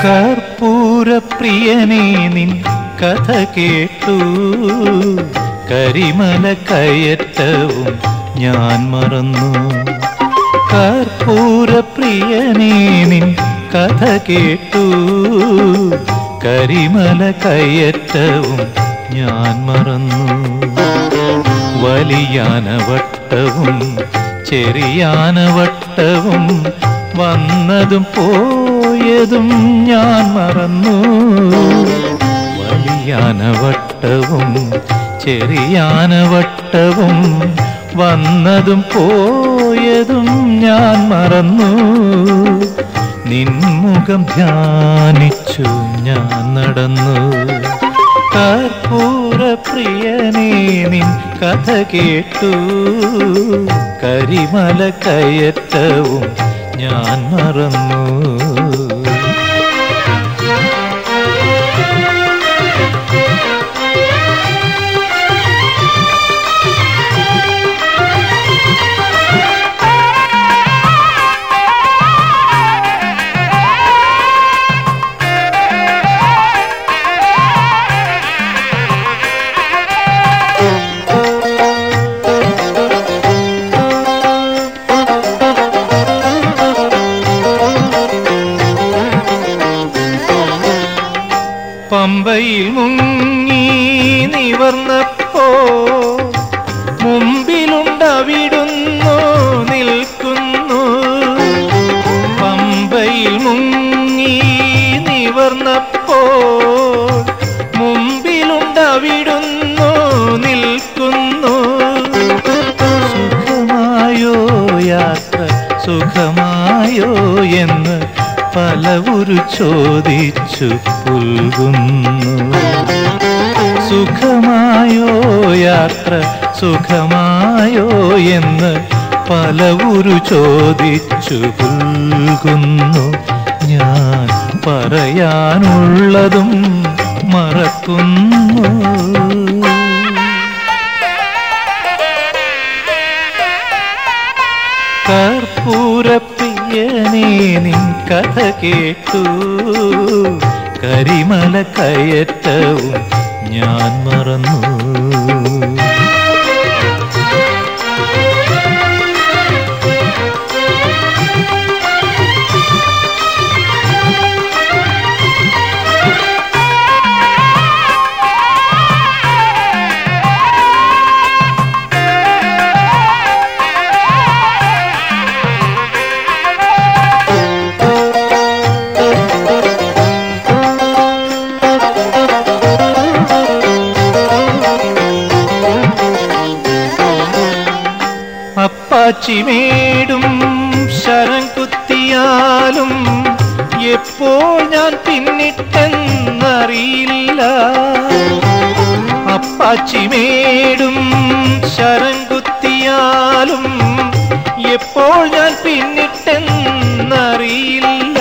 കർപ്പൂരപ്രിയനേ നിൻ കഥ കേട്ടു കരിമല കയറ്റവും ഞാൻ മറന്നു കർപ്പൂരപ്രിയനേ നിൻ കഥ കേട്ടു കരിമല കയറ്റവും ഞാൻ മറന്നു വലിയാനവട്ടവും ചെറിയാനവട്ടവും വന്നതും പോയതും ഞാൻ മറന്നു വലിയാനവട്ടവും ചെറിയാനവട്ടവും വന്നതും പോയതും ഞാൻ മറന്നു നിൻമുഖം ധ്യാനിച്ചു ഞാൻ നടന്നു കർപ്പൂര പ്രിയനേ നിൻ കഥ കേട്ടു കരിമല കയറ്റവും ഞാൻ മറന്നു പമ്പയിൽ മുങ്ങി നിവർന്നപ്പോ മുമ്പിലുണ്ടവിടുന്നു നിൽക്കുന്നു പമ്പയിൽ മുങ്ങി നിവർന്നപ്പോ മുമ്പിലുണ്ടവിടുന്നു നിൽക്കുന്നു സുഖമായോ യാത്ര സുഖമായോ എന്ന് പലവുരു ചോദിച്ചു പുൽകുന്നു സുഖമായോ യാത്ര സുഖമായോ എന്ന് പലവുരു ചോദിച്ചു പുൽകുന്നു ഞാൻ പറയാനുള്ളതും മറക്കുന്നു കർപ്പൂരപ്രിയനേ നിൻ കഥ കേട്ടു കരിമല കയറ്റവും ഞാൻ മറന്നു അപ്പാച്ചിമേടും ശരം കുത്തിയാലും എപ്പോൾ ഞാൻ പിന്നിട്ടെന്നറിയില്ല അപ്പാച്ചിമേടും ശരം കുത്തിയാലും എപ്പോൾ ഞാൻ പിന്നിട്ടെന്നറിയില്ല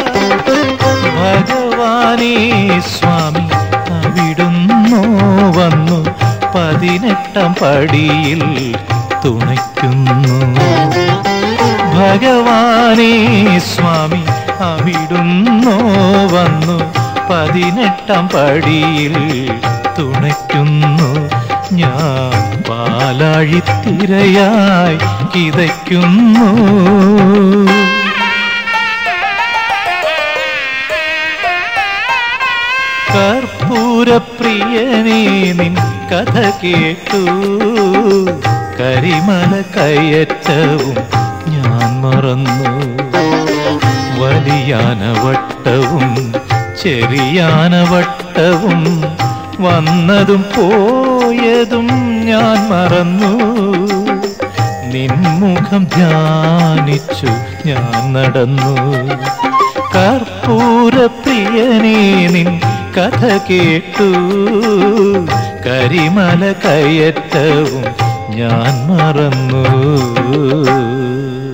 ഭഗവാനേ സ്വാമി അവിടുന്നോ വന്നു പതിനെട്ടാം പടിയിൽ തുണയ്ക്കുന്നു ഭഗവാനേ സ്വാമി അവിടുന്നോ വന്നു പതിനെട്ടാം പടിയിൽ തുണയ്ക്കുന്നു ഞാൻ പാലാഴിത്തിരയായി കിതയ്ക്കുന്നു കർപ്പൂരപ്രിയനേ നിൻ കഥ കേട്ടു കരിമല കയറ്റവും ഞാൻ മറന്നു വലിയാനവട്ടവും ചെറിയാനവട്ടവും വന്നതും പോയതും ഞാൻ മറന്നു നിൻമുഖം ധ്യാനിച്ചു ഞാൻ നടന്നു കർപ്പൂരപ്രിയനേ നിൻ കഥ കേട്ടു കരിമല കയറ്റവും ഞാൻ മറന്നു